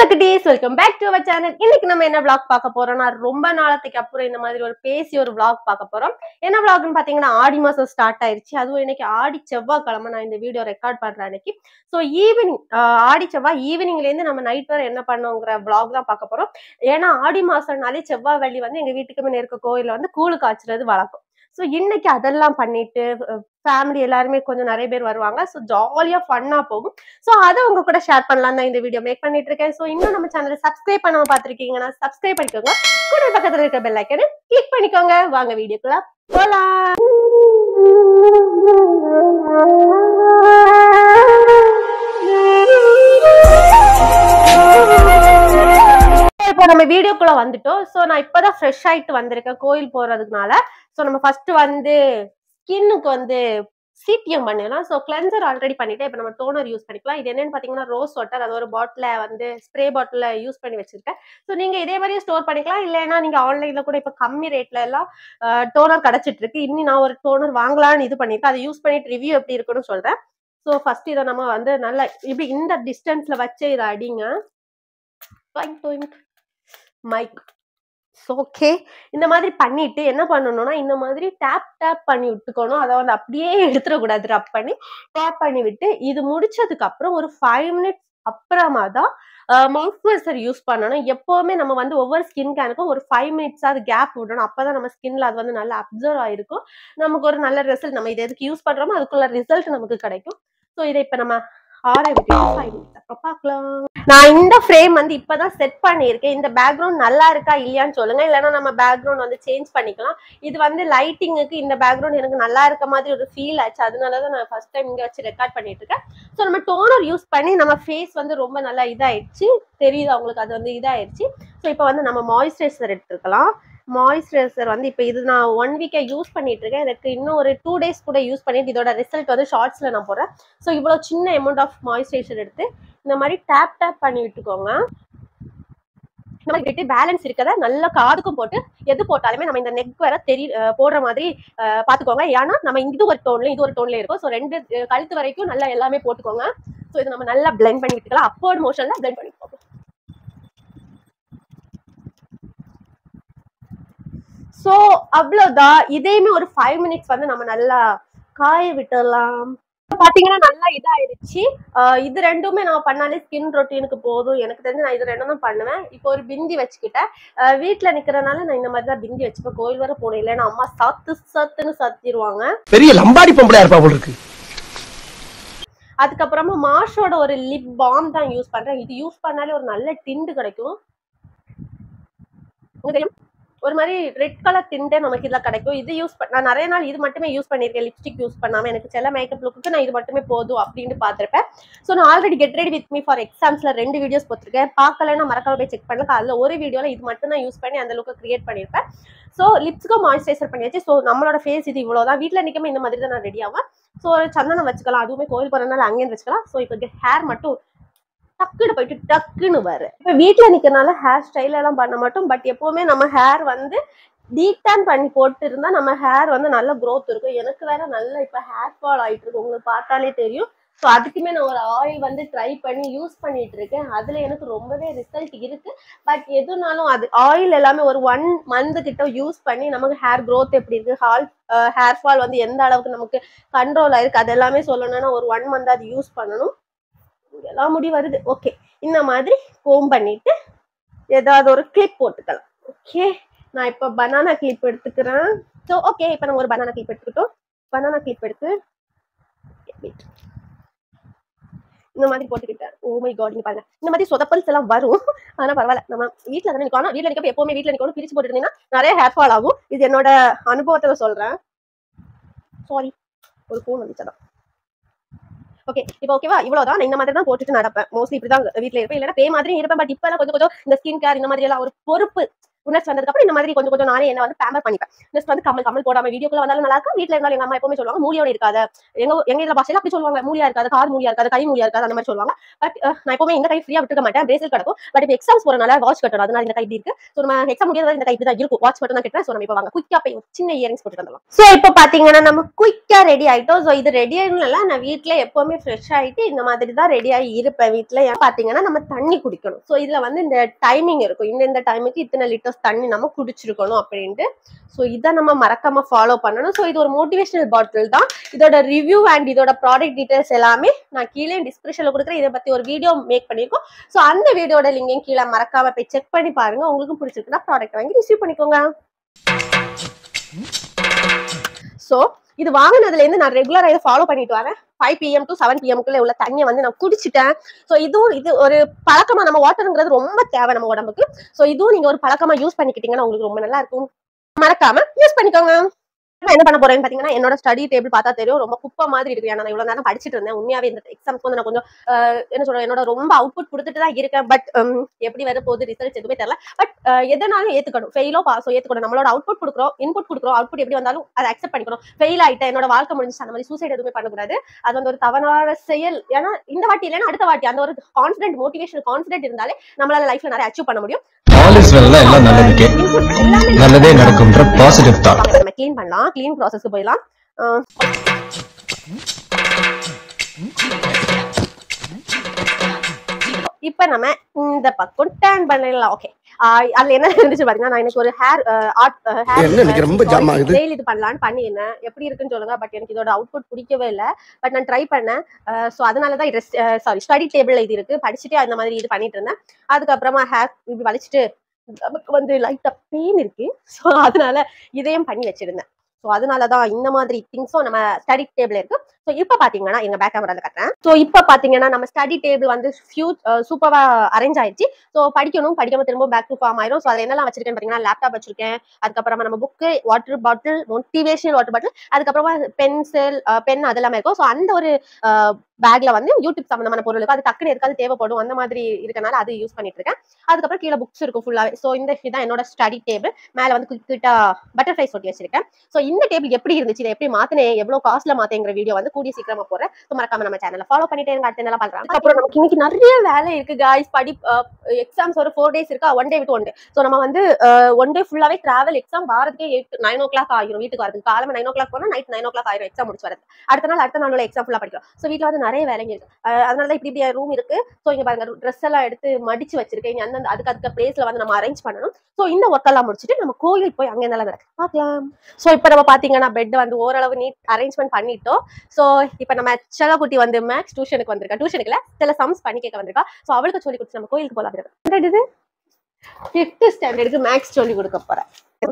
குட்டீஸ் welcome back to our channel இன்னைக்கு நம்ம என்ன vlog பார்க்க போறோம்னா ரொம்ப நாளத்துக்கு அப்புறம் இந்த மாதிரி ஒரு பேசி ஒரு vlog பார்க்க போறோம் என்ன vlogனு பாத்தீங்கன்னா ஆடி மாசம் ஸ்டார்ட் ஆயிருச்சு அதுவும் இன்னைக்கு ஆடி செவ்வாய்க்கிழமை நான் இந்த வீடியோ ரெக்கார்ட் பண்றேன் அன்னைக்கு ஸோ ஈவினிங் ஆடி செவ்வாய் ஈவினிங்ல இருந்து நம்ம நைட் வரை என்ன பண்ணோங்கிற vlog தான் பார்க்க போறோம் ஏன்னா ஆடி மாசம்னாலே செவ்வாய் வெள்ளி வந்து எங்க வீட்டுக்கு முன்ன இருக்க கோயில்ல வந்து கூழு காய்ச்சறது வழக்கம் ஸோ இன்னைக்கு அதெல்லாம் பண்ணிட்டு ஃபேமிலி எல்லாருமே கொஞ்சம் நிறைய பேர் வருவாங்க ஸோ ஜாலியா ஃபன்னா போகும் ஸோ அதை உங்க கூட ஷேர் பண்ணலாம் தான் இந்த வீடியோ மேக் பண்ணிட்டு இருக்கேன் ஸோ இன்னும் நம்ம சேனலை சப்ஸ்கிரைப் பண்ணாம பார்த்துருக்கீங்கன்னா சப்ஸ்கிரைப் பண்ணிக்கோங்க கூட பக்கத்துல இருக்க பெல் ஐக்கனை கிளிக் பண்ணிக்கோங்க வாங்க வீடியோக்குள்ள போலாம் இப்போ நம்ம வீடியோக்குள்ள வந்துட்டோம் ஸோ நான் இப்பதான் ஃப்ரெஷ் ஆயிட்டு வந்திருக்கேன் கோயில் போறதுனால ஸோ நம்ம ஃபர்ஸ்ட் வந்து ஸ்கின்னுக்கு வந்து சிடிஎம் பண்ணிடலாம் ஸோ கிளென்சர் ஆல்ரெடி பண்ணிட்டேன் இப்போ நம்ம டோனர் யூஸ் பண்ணிக்கலாம் இது என்னன்னு பார்த்தீங்கன்னா ரோஸ் வாட்டர் அது ஒரு பாட்டில் வந்து ஸ்ப்ரே பாட்டில் யூஸ் பண்ணி வச்சிருக்கேன் ஸோ நீங்கள் இதே மாதிரியே ஸ்டோர் பண்ணிக்கலாம் இல்லைன்னா நீங்கள் ஆன்லைனில் கூட இப்போ கம்மி ரேட்ல எல்லாம் டோனர் கிடச்சிட்டு இருக்கு இன்னி நான் ஒரு டோனர் வாங்கலாம்னு இது பண்ணிட்டு அதை யூஸ் பண்ணிட்டு ரிவ்யூ எப்படி இருக்குன்னு சொல்கிறேன் ஸோ ஃபர்ஸ்ட் இதை நம்ம வந்து நல்லா இப்படி இந்த டிஸ்டன்ஸில் வச்சு இதை அடிங்க மைக் ஓகே இந்த மாதிரி பண்ணிட்டு என்ன பண்ணணும்னா இந்த மாதிரி டேப் டேப் பண்ணி விட்டுக்கணும் அதை வந்து அப்படியே எடுத்துடக்கூடாது ரப் பண்ணி டேப் பண்ணி விட்டு இது முடிச்சதுக்கு அப்புறம் ஒரு ஃபைவ் மினிட்ஸ் அப்புறமா தான் மாய்ஸ்சரைசர் யூஸ் பண்ணணும் எப்போவுமே நம்ம வந்து ஒவ்வொரு ஸ்கின் கேனுக்கும் ஒரு ஃபைவ் மினிட்ஸ் அது கேப் விடணும் அப்பதான் நம்ம ஸ்கின்ல அது வந்து நல்லா அப்சர்வ் ஆயிருக்கும் நமக்கு ஒரு நல்ல ரிசல்ட் நம்ம இது எதுக்கு யூஸ் பண்றோமோ அதுக்குள்ள ரிசல்ட் நமக்கு கிடைக்கும் ஸோ இதை இப்போ நம்ம ஆற விட்டு ஃபைவ் மினிட்ஸ் அப்புறம் பார்க்கலாம் நான் இந்த ஃப்ரேம் வந்து இப்பதான் செட் பண்ணியிருக்கேன் இந்த பேக்ரவுண்ட் நல்லா இருக்கா இல்லையான்னு சொல்லுங்க இல்லைன்னா நம்ம பேக்ரவுண்ட் வந்து சேஞ்ச் பண்ணிக்கலாம் இது வந்து லைட்டிங்குக்கு இந்த பேக்ரவுண்ட் எனக்கு நல்லா இருக்க மாதிரி ஒரு ஃபீல் ஆச்சு அதனால தான் நான் ஃபர்ஸ்ட் டைம் இங்க வச்சு ரெக்கார்ட் பண்ணிட்டு இருக்கேன் ஸோ நம்ம டோனர் யூஸ் பண்ணி நம்ம ஃபேஸ் வந்து ரொம்ப நல்லா இதாயிடுச்சு தெரியுது அவங்களுக்கு அது வந்து இதாயிடுச்சு ஸோ இப்போ வந்து நம்ம மாய்ஸ்சரைசர் எடுத்துக்கலாம் மாய்ஸ்சரைசர் வந்து இப்போ இது நான் ஒன் வீக்கை யூஸ் பண்ணிட்டு இருக்கேன் எனக்கு இன்னும் ஒரு டூ டேஸ் கூட யூஸ் பண்ணிட்டு இதோட ரிசல்ட் வந்து ஷார்ட்ஸ்ல நான் போடுறேன் ஸோ இவ்வளோ சின்ன அமௌண்ட் ஆஃப் மாய்ஸ்சரைசர் எடுத்து இந்த மாதிரி டேப் டேப் பண்ணி விட்டுக்கோங்க இந்த மாதிரி விட்டு பேலன்ஸ் இருக்கத நல்லா காதுக்கும் போட்டு எது போட்டாலுமே நம்ம இந்த நெக் வர தெரி அஹ் போடுற மாதிரி அஹ் பாத்துக்கோங்க ஏன்னா நம்ம இது ஒரு டோன்ல இது ஒரு டோன்ல இருக்கும் ஸோ ரெண்டு அஹ் கழுத்து வரைக்கும் நல்லா எல்லாமே போட்டுக்கோங்க ஸோ இது நம்ம நல்லா பிளெண்ட் பண்ணி விட்டுக்கலாம் அப்போர்ட் மோஷன்ல பிளெண்ட் பண்ணிக்கோங்க ஸோ அவ்வளோதான் இதையுமே ஒரு ஃபைவ் மினிட்ஸ் வந்து நம்ம நல்லா காய விட்டுடலாம் பாத்தீங்கன்னா நல்லா இதாயிருச்சு ஆஹ் இது ரெண்டுமே நான் பண்ணாலே ஸ்கின் ரொட்டீனுக்கு போதும் எனக்கு தெரிஞ்சு நான் இது ரெண்டும் தான் பண்ணுவேன் இப்போ ஒரு பிந்தி வச்சுக்கிட்டேன் ஆஹ் வீட்ல நிக்கிறனால நான் இந்த மாதிரி தான் பிந்தி வச்சுப்பேன் கோயில் வர போனேன் இல்லைன்னா அம்மா சத்து சத்துன்னு சத்திடுவாங்க பெரிய லம்பாடி பொம்பளையா இருப்பா போல இருக்கு அதுக்கப்புறமா மாஷோட ஒரு லிப் பாம் தான் யூஸ் பண்றேன் இது யூஸ் பண்ணாலே ஒரு நல்ல டிண்டு கிடைக்கும் உங்களுக்கு தெரியும் ஒரு மாதிரி ரெட் கலர் டிண்டே நமக்கு இதில் கிடைக்கும் இது யூஸ் பண்ண நான் நிறைய நாள் இது மட்டுமே யூஸ் பண்ணியிருக்கேன் லிப்ஸ்டிக் யூஸ் பண்ணாமல் எனக்கு சில மேக்கப் லுக்கு நான் இது மட்டுமே போதும் அப்படின்னு பார்த்துருப்பேன் ஸோ நான் already get ready with me for எக்ஸாம்ஸில் ரெண்டு வீடியோஸ் போட்டிருக்கேன் பார்க்கலன்னா மறக்காம போய் செக் பண்ணல அதில் ஒரு வீடியோவில் இது மட்டும் தான் யூஸ் பண்ணி அந்த லுக்கை கிரியேட் பண்ணியிருப்பேன் ஸோ லிப்ஸ்க்கும் மாய்ஸ்சரைசர் பண்ணியாச்சு ஸோ நம்மளோட ஃபேஸ் இது இவ்வளோதான் வீட்டில் நிற்காம இந்த மாதிரி தான் நான் ரெடி ஆவேன் ஸோ ஒரு சந்தனம் வச்சுக்கலாம் அதுவுமே கோயில் போகிறதுனால அங்கேயும் வச்சுக்கலாம் ஸோ இப்போ ஹேர் மட்டும் டக்குன்னு போயிட்டு டக்குன்னு வரு இப்போ வீட்டில் நிற்கிறனால ஹேர் ஸ்டைல் எல்லாம் பண்ண மாட்டோம் பட் எப்போவுமே நம்ம ஹேர் வந்து டீடான் பண்ணி போட்டு இருந்தா நம்ம ஹேர் வந்து நல்ல growth இருக்கும் எனக்கு வேற நல்ல இப்போ ஹேர் ஃபால் ஆயிட்டு இருக்கு உங்களுக்கு பார்த்தாலே தெரியும் ஸோ அதுக்குமே நான் ஒரு ஆயில் வந்து ட்ரை பண்ணி யூஸ் பண்ணிட்டு இருக்கேன் அதுல எனக்கு ரொம்பவே ரிசல்ட் இருக்கு பட் எதுனாலும் அது ஆயில் எல்லாமே ஒரு ஒன் மந்த் கிட்ட யூஸ் பண்ணி நமக்கு ஹேர் growth எப்படி இருக்கு ஹால் ஹேர் ஃபால் வந்து எந்த அளவுக்கு நமக்கு கண்ட்ரோல் ஆயிருக்கு அது எல்லாமே சொல்லணும்னா ஒரு ஒன் மந்த் அது யூஸ் பண்ணணும் எல்லாம் முடி வருது ஓகே இந்த மாதிரி கோம் பண்ணிட்டு ஏதாவது ஒரு கிளிப் போட்டுக்கலாம் ஓகே நான் இப்போ பனானா கிளிப் எடுத்துக்கிறேன் ஸோ ஓகே இப்போ நம்ம ஒரு பனானா கிளிப் எடுத்துக்கிட்டோம் பனானா கிளிப் எடுத்து wait. இந்த மாதிரி போட்டுக்கிட்டேன் ஓ மை காட் இங்க பாருங்க இந்த மாதிரி சொதப்பல்ஸ் எல்லாம் வரும் ஆனா பரவாயில்ல நம்ம வீட்ல தானே நிக்கணும் வீட்ல நிக்க எப்பவுமே வீட்ல நிக்கணும் பிரிச்சு போட்டுருந்தீங்கன்னா நிறைய ஹேர் ஃபால் ஆகும் இது என்னோட அனுபவத்துல சொல்றேன் சாரி ஒரு ஃபோன் வந்துச்சதான் ஓகே இப்போ ஓகேவா இவ்வளவுதான் நான் இந்த மாதிரி தான் போட்டுட்டு நடப்பேன் மோஸ்ட்லி இப்படி தான் வீட்ல இருப்பேன் இல்லைன்னா பே மாதிரி இருப்பேன் பட் இப்ப எல்லாம் கொஞ்சம் கொஞ்சம் இந்த ஸ்கின் கேர் இந்த மாதிரி எல்லாம் ஒரு பொறுப்பு உணர்ச்சி வந்ததுக்கு அப்புறம் இந்த மாதிரி கொஞ்சம் கொஞ்சம் நானே என்ன வந்து பேம்பர் பண்ணிப்பேன் நெக்ஸ்ட் வந்து கமல் கமல் போடாம வீடியோக்குள்ள வந்தாலும் நல்லா இருக்கும் வீட்ல இருந்தாலும் எங்க அம்மா எப்பவுமே சொல்லுவாங்க மூலியோட இருக்காது எங்க எங்க இதுல பாஷையில அப்படி சொல்லுவாங்க மூலியா இருக்காது கார் மூலியா இருக்காது கை மூலியா இருக்காது அந்த மாதிரி சொல்லுவாங்க பட் நான் எப்பவுமே இந்த கை ஃப்ரீயா விட்டுக்க மாட்டேன் பிரேஸ்லெட் கிடக்கும் பட் இப்போ எக்ஸாம்ஸ் போறனால வாட்ச் கட்டணும் அதனால இந்த கை இப்படி இருக்கு ஸோ நம்ம எக்ஸாம் முடியாத இந்த கை இப்படி தான் இருக்கும் வாட்ச் மட்டும் தான் கட்டுறேன் ஸோ நம்ம இப்போ வாங்க குயிக்கா போய் ஒரு சின்ன இயரிங்ஸ் போட்டு வந்துடலாம் ஸோ இப்போ பாத்தீங்கன்னா நம்ம குயிக்கா ரெடி ஆயிட்டோம் ஸோ இது ரெடி ஆகணும்ல நான் வீட்ல எப்பவுமே ஃப்ரெஷ் ஆயிட்டு இந்த மாதிரி தான் ரெடி ஆகி இருப்பேன் வீட்ல ஏன் பாத்தீங்கன்னா நம்ம தண்ணி குடிக்கணும் ஸோ இதுல வந்து இந்த டைமிங் இருக்கும் இந்த இந்த டைமுக்கு இத்தனை லிட்டர்ஸ் தண்ணி நம்ம குடிச்சிருக்கணும் அப்படின்ட்டு ஸோ இதை நம்ம மறக்காம ஃபாலோ பண்ணணும் ஸோ இது ஒரு மோட்டிவேஷனல் பாட்டில் தான் இதோட ரிவ்யூ அண்ட் இதோட ப்ராடக்ட் டீடைல்ஸ் எல்லாமே நான் கீழே டிஸ்கிரிப்ஷன்ல கொடுக்குறேன் இதை பத்தி ஒரு வீடியோ மேக் பண்ணியிருக்கோம் ஸோ அந்த வீடியோட லிங்கையும் கீழே மறக்காம போய் செக் பண்ணி பாருங்க உங்களுக்கும் பிடிச்சிருக்குன்னா ப்ராடக்ட் வாங்கி ரிசீவ் பண்ணிக்கோங்க ஸோ இது வாங்கினதுல இருந்து நான் ரெகுலரா இதை ஃபாலோ பண்ணிட்டு வரேன் ஃபைவ் பிஎம் டு செவன் பிஎம்க்குள்ள உள்ள தண்ணியை வந்து நான் குடிச்சிட்டேன் ஸோ இதுவும் இது ஒரு பழக்கமா நம்ம வாட்டருங்கிறது ரொம்ப தேவை நம்ம உடம்புக்கு ஸோ இதுவும் நீங்க ஒரு பழக்கமா யூஸ் பண்ணிக்கிட்டீங்கன்னா உங்களுக்கு ரொம்ப நல்லா இருக்கும் மறக்காம யூஸ் பண்ணிக்கோங்க நான் என்ன பண்ண போறேன்னு பாத்தீங்கன்னா என்னோட ஸ்டடி டேபிள் பார்த்தா தெரியும் ரொம்ப குப்பை மாதிரி இருக்கு ஏன்னா நான் இவ்வளவு நேரம் படிச்சிட்டு இருந்தேன் உண்மையாவே இந்த எக்ஸாம்க்கு வந்து நான் கொஞ்சம் ஆஹ், என்ன சொல்றேன் என்னோட ரொம்ப அவுட்புட் கொடுத்துட்டு தான் இருக்கேன் பட் எப்படி வர போகுது ரிசல்ட்ஸ் எதுவுமே தெரியல பட் எதனாலும் ஏத்துக்கணும் ஃபெயிலோ பாஸோ ஏத்துக்கணும் நம்மளோட அவுட்புட் கொடுக்குறோம் இன்புட் கொடுக்குறோம் அவுட்புட் எப்படி வந்தாலும் அதை அக்செப்ட் பண்ணிக்கணும் ஃபெயில் ஆயிட்டேன் என்னோட வாழ்க்கை முடிஞ்சு அந்த மாதிரி சூசைட் எதுவுமே பண்ணக்கூடாது அது வந்து ஒரு தவறான செயல் ஏன்னா இந்த வாட்டி இல்லைன்னா அடுத்த வாட்டி அந்த ஒரு கான்ஃபிடென்ட் மோட்டிவேஷன் கான்ஃபிடென்ட் இருந்தாலே நம்மளால லைஃப்ல நிறைய அச்சீவ் பண்ண முடியும் ஆல் இஸ் வெல்ல எல்லாம் நல்லதுக்கே Input எல்லாமே நல்லதே நடக்கும்ன்ற பாசிட்டிவ் தாட் வாங்க, நம்ம க்ளீன் பண்ணலாம் க்ளீன் ப்ராசஸ்க்கு போயிடலாம் அஹ் இப்ப நம்ம இந்த பக்கம் டேன் பண்ணிடலாம் ஓகே அதுல என்ன இருந்துச்சு பாத்தீங்கன்னா நான் எனக்கு ஒரு ஹேர் ஆர்ட் என்ன இன்னைக்கு ரொம்ப ஜாம் ஆகுது? டெய்லி இது பண்ணலாம்னு பண்ணியிருந்தேன் எப்படி இருக்குன்னு சொல்லுங்க பட் எனக்கு இதோட அவுட்புட் பிடிக்கவே இல்லை பட் நான் ட்ரை பண்ணேன் ஸோ அதனால தான் இது சாரி ஸ்டடி டேபிள் இது இருக்கு படிச்சுட்டு அந்த மாதிரி இது பண்ணிட்டு இருந்தேன் அதுக்கப்புறமா ஹேர் இப்படி வலிச்சிட்டு நமக்கு வந்து லைட்டா பெயின் இருக்கு ஸோ அதனால இதையும் பண்ணி வச்சிருந்தேன் ஸோ அதனால தான் இந்த மாதிரி திங்ஸும் நம்ம ஸ்டடி டேபிள் இருக்கு ஸோ இப்போ பார்த்தீங்கன்னா எங்க பேக் கேமரா கட்டுறேன் ஸோ இப்போ பார்த்தீங்கன்னா நம்ம ஸ்டடி டேபிள் வந்து ஃபியூ சூப்பரா அரேஞ்ச் ஆயிடுச்சு ஸோ படிக்கணும் படிக்காம திரும்ப பேக் டு ஃபார்ம் ஆயிரும் ஸோ அதில் என்னெல்லாம் வச்சிருக்கேன் பார்த்தீங்கன்னா லேப்டாப் வச்சிருக்கேன் அதுக்கப்புறமா நம்ம book water bottle motivational water bottle அதுக்கப்புறமா பென்சில் பென் அதெல்லாமே இருக்கும் ஸோ அந்த ஒரு பேக்ல வந்து யூடியூப் சம்பந்தமான பொருள் இருக்கும் அது டக்குனு எதுக்காவது தேவைப்படும் அந்த மாதிரி இருக்கனால அது யூஸ் பண்ணிட்டு இருக்கேன் அதுக்கப்புறம் கீழே புக்ஸ் இருக்கும் ஃபுல்லாவே ஸோ இந்த இதான் என்னோட ஸ்டடி டேபிள் மேல வந்து குக்கிட்டா பட்டர்ஃப்ளைஸ் ஒட்டி வச்சிருக்கேன் ஸோ இந்த டேபிள் எப்படி இருந்துச்சு இதை எப்படி மாத்தினேன் எவ்வளவு காஸ்ட்ல மாத்தேங்கிற வீடியோ வந்து கூடிய சீக்கிரமா போறேன் ஸோ மறக்காம நம்ம சேனலை ஃபாலோ பண்ணிட்டே இருங்க அடுத்த என்ன பண்றாங்க அப்புறம் நமக்கு இன்னைக்கு நிறைய வேலை இருக்கு காய்ஸ் படி எக்ஸாம்ஸ் ஒரு ஃபோர் டேஸ் இருக்கா ஒன் டே விட்டு ஒன் டே ஸோ நம்ம வந்து ஒன் டே ஃபுல்லாவே டிராவல் எக்ஸாம் வாரத்துக்கே எயிட் நைன் ஓ கிளாக் ஆகிரும் வீட்டுக்கு வரதுக்கு காலமே நைன் ஓ கிளாக் போனா நைட் நைன் ஓ கிளாக் ஆயிரும் எக்ஸாம் முடிச்சு வரது அடுத்த நாள் அடுத்த நாள் எக்ஸாம் ஃபுல்லா படிக்கிறோம் ஸோ வீட்டில் வந்து நிறைய வேலைங்க இருக்கு அஹ் அதனால தான் இப்படி இப்படி ரூம் இருக்கு ஸோ இங்க பாருங்க ட்ரெஸ் எல்லாம் எடுத்து மடிச்சு வச்சிருக்கேன் இங்க அந்தந்த அதுக்கு அதுக்கு பிளேஸ்ல வந்து நம்ம அரேஞ்ச் பண்ணணும் ஸோ இந்த ஒர்க் எல்லாம் முடிச்சுட்டு நம்ம கோயில் போய் அங்க என்னெல்லாம் நடக்கு பார்க்கலாம் ஸோ இப்போ நம்ம பாத்தீங்கன்னா பெட் வந்து ஓரளவு நீட் அரேஞ்ச்மெண்ட் பண்ணிட்டோம் ஸோ இப்போ நம்ம செல்லக்குட்டி வந்து மேக்ஸ் டியூஷனுக்கு வந்திருக்கா டியூஷனுக்குல சில சம்ஸ் பண்ணி கேட்க வந்திருக்கா ஸோ அவளுக்கு சொல்லி கொடுத்து நம்ம கோயிலுக்கு போலாம் இது ஃபிஃப்த் ஸ்டாண்டர்டுக்கு மேக்ஸ் சொல்லி கொடுக்க போறேன்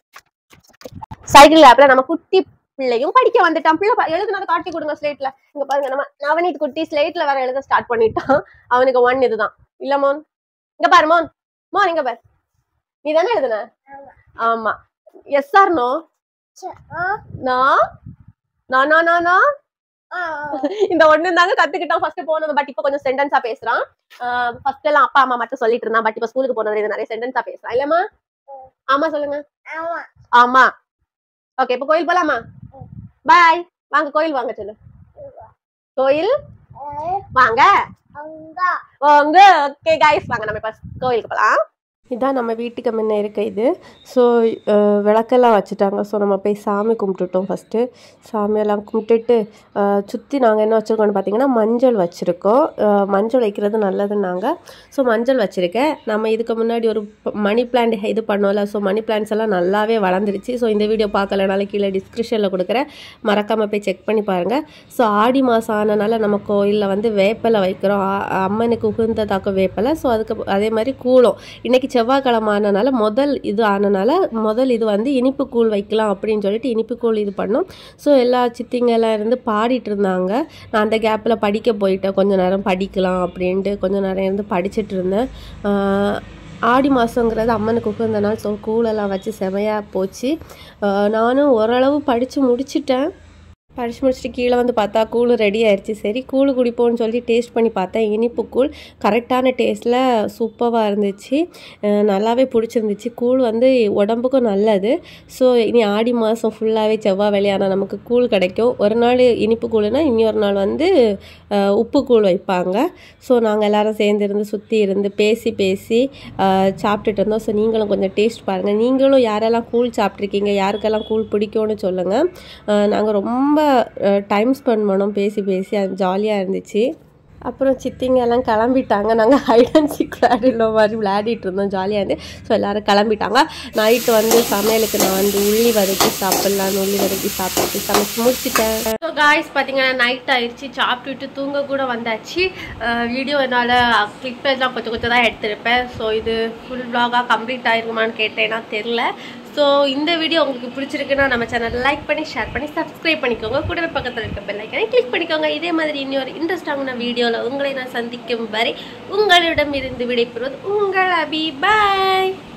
சைக்கிள் ஆப்ல நம்ம குட்டி பிள்ளையும் படிக்க வந்துட்டான் பிள்ளை ப- எழுதுனதை காட்டி கொடுங்க ஸ்லேட்ல இங்க பாருங்க நம்ம நவநீத் குட்டி ஸ்லேட்ல வேற எழுத ஸ்டார்ட் பண்ணிட்டான் அவனுக்கு ஒன் இதுதான் இல்ல மோன் இங்க பாரு மோன் மோன் இங்க பாரு நீ தானே எழுதுன ஆமா எஸ் ஆர் நோ நான் நான் நான் நான் நான் இந்த ஒண்ணு தாங்க கத்துக்கிட்டான் ஃபர்ஸ்ட் போனது பட் இப்போ கொஞ்சம் சென்டென்ஸா பேசுறான் ஃபர்ஸ்ட் எல்லாம் அப்பா அம்மா மட்டும் சொல்லிட்டு இருந்தான் பட் இப்போ ஸ்கூலுக்கு போனது இது நிறைய சென்டென்ஸா பேசுறான் இல்லம்மா ஆமா சொல்லுங்க ஆமா ஓகே இப்போ கோயில் போலாமா பாய் வாங்க கோயில் வாங்க சொல்லு கோயில் வாங்க வாங்க ஓகே கைஸ் வாங்க நம்ம இப்ப கோயிலுக்கு போலாம் இதான் நம்ம வீட்டுக்கு முன்ன இருக்க இது ஸோ விளக்கெல்லாம் வச்சுட்டாங்க ஸோ நம்ம போய் சாமி கும்பிட்டுட்டோம் ஃபஸ்ட்டு சாமியெல்லாம் கும்பிட்டுட்டு சுற்றி நாங்கள் என்ன வச்சுருக்கோம்னு பார்த்தீங்கன்னா மஞ்சள் வச்சுருக்கோம் அஹ், மஞ்சள் வைக்கிறது நல்லதுன்னாங்க ஸோ மஞ்சள் வச்சுருக்கேன் நம்ம இதுக்கு முன்னாடி ஒரு ப- மணி பிளான்ட் இது பண்ணோம்ல ஸோ மணி பிளான்ட்ஸ் எல்லாம் நல்லாவே வளர்ந்துருச்சு ஸோ இந்த வீடியோ பார்க்கலனால கீழே டிஸ்கிரிப்ஷனில் கொடுக்குறேன் மறக்காமல் போய் செக் பண்ணி பாருங்கள் ஸோ ஆடி மாதம் ஆனனால நம்ம கோயிலில் வந்து வேப்பலை வைக்கிறோம் ஆ- அம்மனுக்கு உகந்ததாக்க வேப்பலை ஸோ அதுக்கு அதே மாதிரி கூலம் இன்னைக்கு செவ்வாய்க்கிழமை ஆனனால முதல் இது ஆனனால முதல் இது வந்து இனிப்பு கூழ் வைக்கலாம் அப்படின்னு சொல்லிட்டு இனிப்பு கூழ் இது பண்ணோம் ஸோ எல்லா சித்திங்க எல்லாம் இருந்து பாடிட்டு இருந்தாங்க நான் அந்த கேப்பில் படிக்க போயிட்டேன் கொஞ்ச நேரம் படிக்கலாம் அப்படின்ட்டு கொஞ்ச நேரம் இருந்து படிச்சுட்டு இருந்தேன் ஆஹ் ஆடி மாதங்கிறது அம்மனுக்கு உகந்த நாள் ஸோ கூழெல்லாம் வச்சு செமையாக போச்சு ஆஹ் நானும் ஓரளவு படித்து முடிச்சிட்டேன் படிச்சு முடிச்சுட்டு கீழே வந்து பார்த்தா கூழ் ரெடி ஆயிடுச்சு சரி கூழ் குடிப்போம்னு சொல்லி டேஸ்ட் பண்ணி பார்த்தேன் இனிப்பு கூழ் கரெக்டான டேஸ்ட்டில் சூப்பராக இருந்துச்சு அஹ் நல்லாவே பிடிச்சிருந்துச்சு கூழ் வந்து உடம்புக்கும் நல்லது ஸோ இனி ஆடி மாதம் ஃபுல்லாகவே செவ்வாய் வெள்ளையான நமக்கு கூழ் கிடைக்கும் ஒரு நாள் இனிப்பு கூழ்னா இனி ஒரு நாள் வந்து அஹ், உப்பு கூழ் வைப்பாங்க ஸோ நாங்கள் எல்லாரும் சேர்ந்து இருந்து சுற்றி இருந்து பேசி பேசி அஹ், சாப்பிட்டுட்டு இருந்தோம் ஸோ நீங்களும் கொஞ்சம் டேஸ்ட் பாருங்கள் நீங்களும் யாரெல்லாம் கூழ் சாப்பிட்ருக்கீங்க யாருக்கெல்லாம் கூழ் பிடிக்கும்னு சொல்லுங்கள் நாங்கள் ரொம்ப டைம் ஸ்பெண்ட் பண்ணோம் பேசி பேசி அது ஜாலியாக இருந்துச்சு அப்புறம் சித்திங்க எல்லாம் கிளம்பிட்டாங்க நாங்கள் ஹைட் அண்ட் சீக் விளையாடின மாதிரி விளையாடிட்டு இருந்தோம் ஜாலியாக இருந்து ஸோ எல்லோரும் கிளம்பிட்டாங்க நைட்டு வந்து சமையலுக்கு நான் வந்து உள்ளி வதக்கி சாப்பிட்லான்னு உள்ளி வதக்கி சாப்பிட்டு சமைச்சு முடிச்சிட்டேன் ஸோ காய்ஸ் பார்த்தீங்கன்னா நைட் ஆயிடுச்சு சாப்பிட்டுட்டு தூங்க கூட வந்தாச்சு வீடியோ என்னால் கிளிப் எல்லாம் கொஞ்சம் கொஞ்சம் தான் எடுத்திருப்பேன் ஸோ இது ஃபுல் vlog-ஆ கம்ப்ளீட் ஆயிருக்குமான்னு கேட்டேன்னா தெரில ஸோ இந்த வீடியோ உங்களுக்கு பிடிச்சிருக்குன்னா நம்ம சேனல் லைக் பண்ணி ஷேர் பண்ணி சப்ஸ்கிரைப் பண்ணிக்கோங்க கூடவே பக்கத்தில் இருக்க பெல் ஐக்கனை கிளிக் பண்ணிக்கோங்க இதே மாதிரி இன்னொரு இன்ட்ரெஸ்டான வீடியோவில் உங்களை நான் சந்திக்கும் வரை உங்களிடம் இருந்து விடைபெறுவது உங்கள் அபி பாய்